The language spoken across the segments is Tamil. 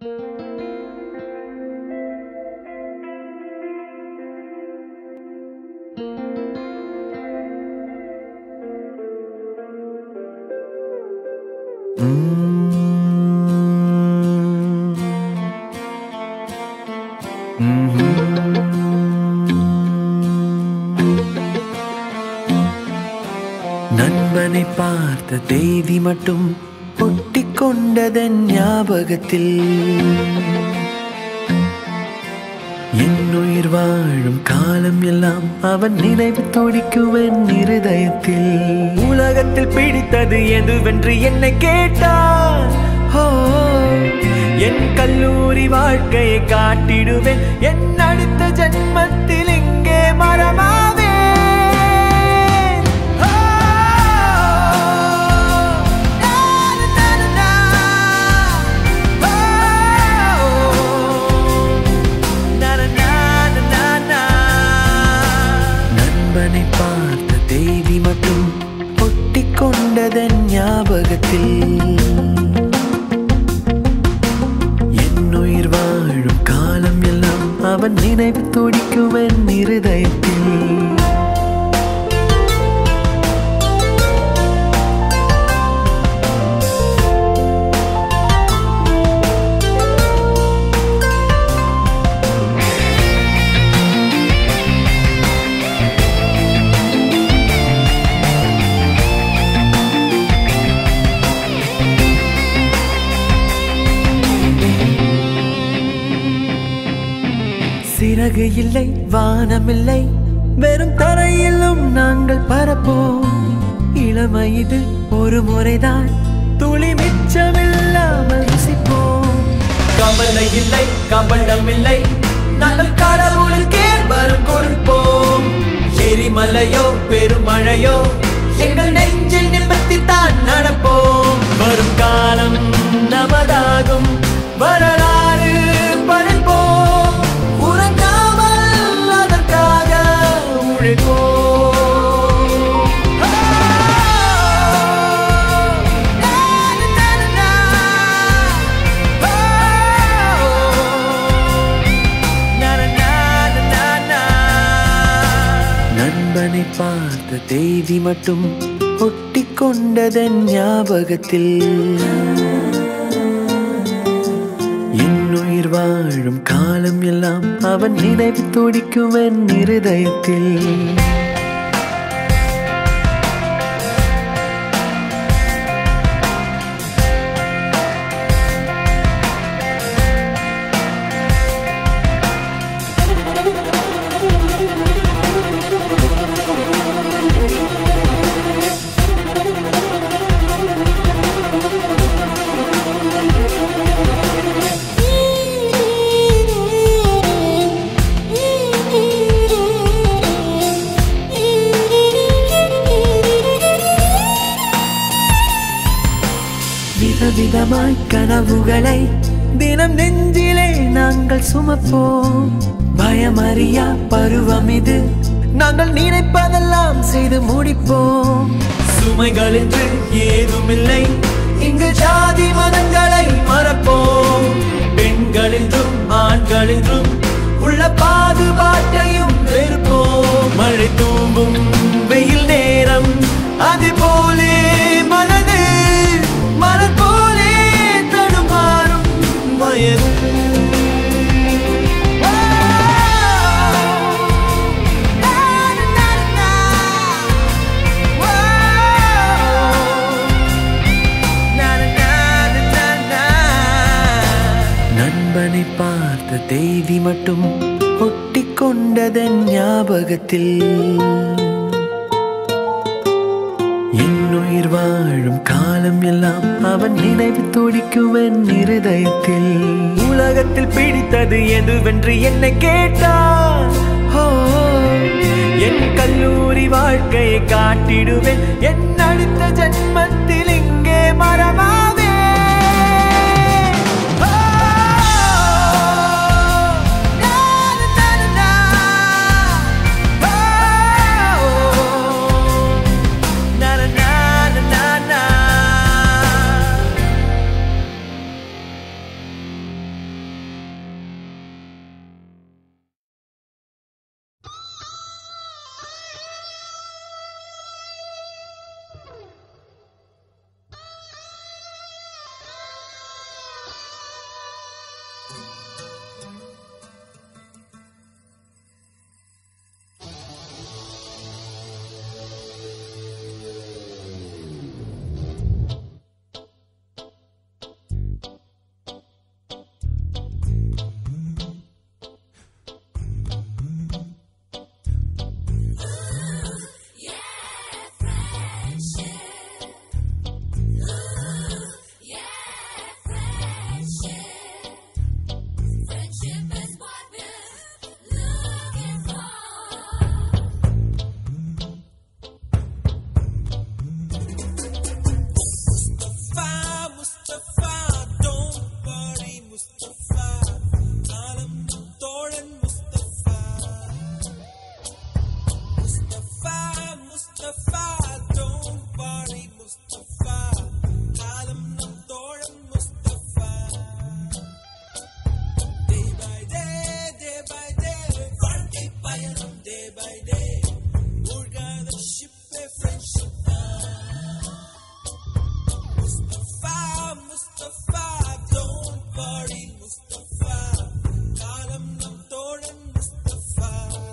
நண்பனை பார்த்த தேதி மட்டும் ஒட்டிக் கொண்டதன் ஞாபகத்தில் என் உயிர் வாழும் காலம் எல்லாம் அவன் நினைவு துடிக்குவன் இருதயத்தில் உலகத்தில் பிடித்தது எதுவென்று என்னை கேட்டான் ஓ என் கல்லூரி வாழ்க்கையை காட்டிடுவேன் என் அடுத்த ஜென்மத்தில் இங்கே மரமாவே நண்பனை பார்த்த தேதி மட்டும் ஒட்டிக் கொண்டதன் ஞாபகத்தில் என் உயிர் வாழும் காலம் எல்லாம் அவன் நினைவு துடிக்குவன் இருதயத்தில் சிறகு இல்லை வானமில்லை வெறும் தரையிலும் நாங்கள் பரப்போம் இளமை இது ஒரு முறைதான் துளி மிச்சமில்லாமல் ருசிப்போம் கவலை இல்லை கபடம் இல்லை நாங்கள் கடவுளுக்கே வரும் கொடுப்போம் எரிமலையோ பெருமழையோ எங்கள் நெஞ்சில் நிமித்தி தான் நடப்போம் வரும் காலம் நமதாகும் வரலாறு படைப்போம் உறங்காமல் அதற்காக உழைப்போம் நண்பனை பார்த்த தேதி மட்டும் ஒட்டிக் கொண்டதன் ஞாபகத்தில் என் உயிர் வாழும் காலம் எல்லாம் அவன் நினைவு துடிக்குவன் இருதயத்தில் விதவிதமாய் கனவுகளை தினம் நெஞ்சிலே நாங்கள் சுமப்போம் பயமறியா பருவம் இது நாங்கள் நினைப்பதெல்லாம் செய்து முடிப்போம் சுமைகள் என்று ஏதுமில்லை இங்கு ஜாதி மதங்களை மறப்போம் பெண்கள் என்றும் ஆண்கள் என்றும் உள்ள பாதுபாட்டையும் வெறுப்போம் மழை தூம்பும் வெயில் நேரம் அது போலே மனது மலர் போலே தடுமாறும் வயது நண்பனை பார்த்த தேதி மட்டும் ஒட்டிக் கொண்டதன் ஞாபகத்தில் என் உயிர் வாழும் காலம் எல்லாம் அவன் நினைவு துடிக்குவன் இருதயத்தில் உலகத்தில் பிடித்தது எதுவென்று என்னை கேட்டான் ஓ என் கல்லூரி வாழ்க்கையை காட்டிடுவேன் என் அடுத்த ஜென்மத்தில் இங்கே மரமாவே முஸ்தபா காலம் நம் தோழன் முஸ்தபா முஸ்தபா முஸ்தபா don't worry முஸ்தபா காலம் நம் தோழன் Mustafa day by day day by day வாழ்க்கை பயணம் day by day மூழ்காத ஷிப்பே friendship Mustafa Mustafa don't worry Mustafa காலம் நம் தோழன் முஸ்தபா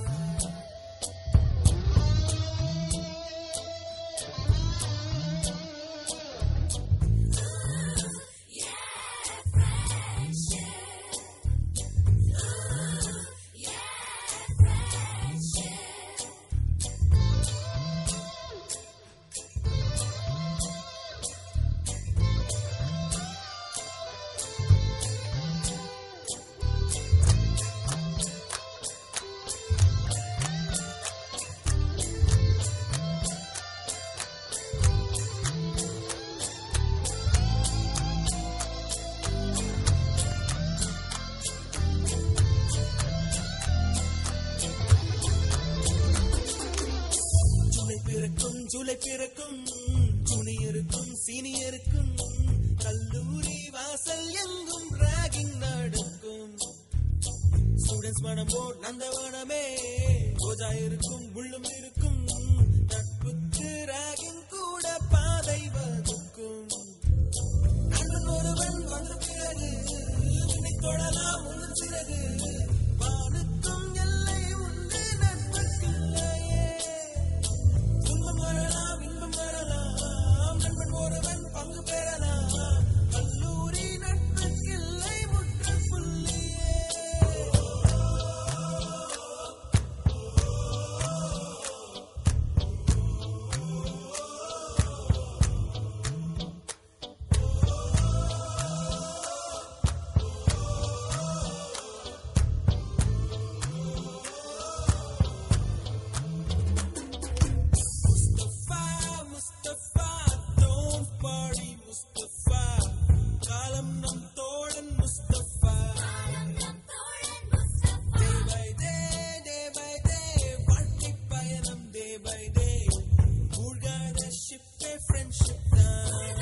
ஜூலை பிறக்கும் ஜூலை பிறக்கும் ஜூனியருக்கும் சீனியருக்கும் கல்லூரி வாசல் எங்கும் ராகிங் நடக்கும் ஸ்டூடெண்ட்ஸ் மனமோ நந்தவனமே ரோஜா இருக்கும் முள்ளும் இருக்கும் நட்புக்கு ராகிங் கூட பாதை வகுக்கும் நண்பன் ஒருவன் வந்த பிறகு உன்னை தொடலாம் உன் சிறகு வானுக்கும் எல்லை உண்டு நட்புக்கில்லையே துன்பம் வரலாம் இன்பம் வரலாம் நண்பன் ஒருவன் பங்கு பெறலாம் கல்லூரி நட்புக்கில்லை முற்றுப்புள்ளியே முஸ்தபா முஸ்தபா don't worry முஸ்தபா காலம் நம் தோழன் Mustafa day by day day by day வாழ்க்கை பயணம் day by day மூழ்காத ஷிப்பே ஃப்ரெண்ட்ஷிப் தான்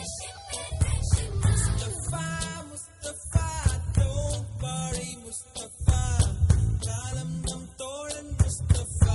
முஸ்தபா முஸ்தபா don't worry முஸ்தபா காலம் நம் தோழன் முஸ்தபா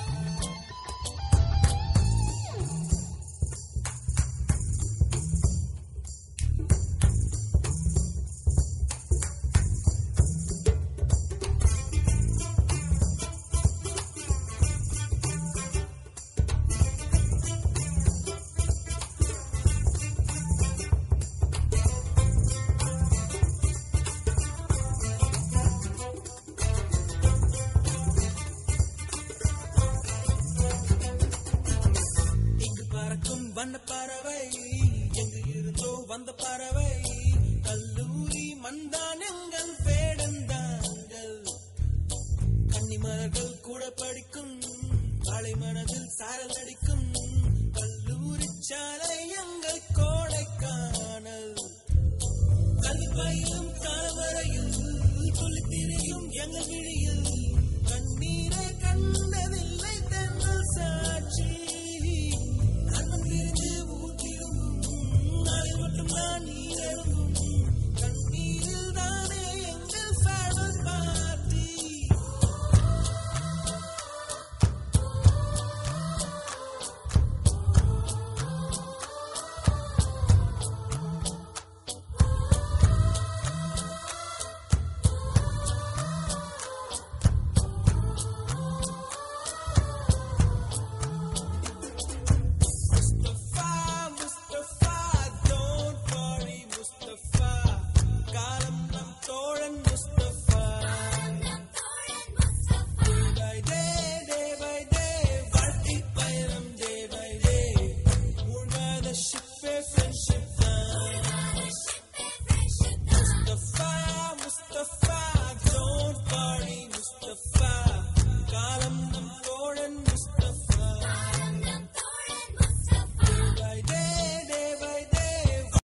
இங்கு பறக்கும் வண்ண பறவை எங்கு இருந்தோ வந்த பறவை கல்லூரி மண்தான் எங்கள் வேடந்தாங்கள் கன்னிமலர்கள் கூட படிக்கும் காலை மனதில் சாரல் அடிக்கும் கல்லூரி சாலை எங்கள் கோடைக்கானல் கல்வி பயிலும் காலவரையில் துளி திரியும் எங்கள் விழியில் கண்ணீரை கண்டது